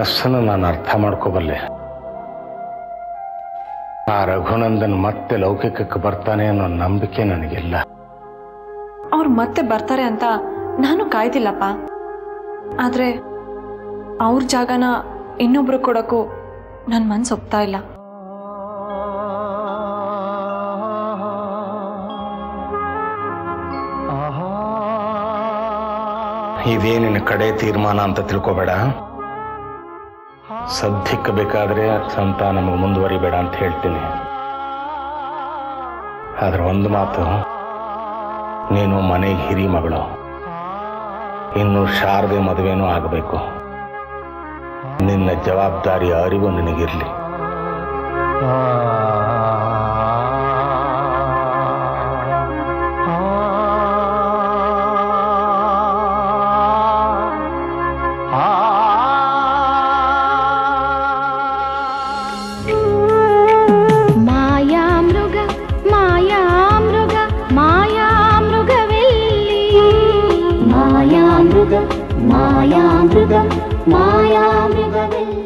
ಮನಸ್ಸನ್ನು ನಾನು ಅರ್ಥ ಮಾಡ್ಕೋಬಲ್ಲೆ ಆ ರಘುನಂದನ್ ಮತ್ತೆ ಲೌಕಿಕಕ್ಕೆ ಬರ್ತಾನೆ ಅನ್ನೋ ನಂಬಿಕೆ ನನಗಿಲ್ಲ ಅವ್ರು ಮತ್ತೆ ಬರ್ತಾರೆ ಅಂತ ನಾನು ಕಾಯ್ದಿಲ್ಲಪ್ಪ ಆದ್ರೆ ಅವ್ರ ಜಾಗನ ಇನ್ನೊಬ್ರು ಕೊಡೋಕ್ಕೂ ನನ್ನ ಮನ್ಸು ಒಪ್ತಾ ಇಲ್ಲ ಇದೇ ನಿನ್ನ ಕಡೆ ತೀರ್ಮಾನ ಅಂತ ತಿಳ್ಕೊಬೇಡ ಸದ್ಯಕ್ಕೆ ಬೇಕಾದ್ರೆ ಸಂತಾನ ನಮಗೆ ಮುಂದುವರಿಬೇಡ ಅಂತ ಹೇಳ್ತೀನಿ ಆದ್ರೆ ಒಂದು ಮಾತು ನೀನು ಮನೆಗೆ ಹಿರಿ ಮಗಳು ಇನ್ನು ಶಾರದೆ ಮದುವೆನೂ ಆಗಬೇಕು ನಿನ್ನ ಜವಾಬ್ದಾರಿ ಅರಿವು ನಿನಗಿರಲಿ ಮಾಯಾಮೃಗ ಮಾಯಾಮೃಗ ಮಾಯಾಮೃಗವೆಲ್ಲಿ ಮಾಯಾಮೃಗ ಮಾಯಾಮೃಗ ಮಾಯಾಮೃಗವೆಲ್ಲಿ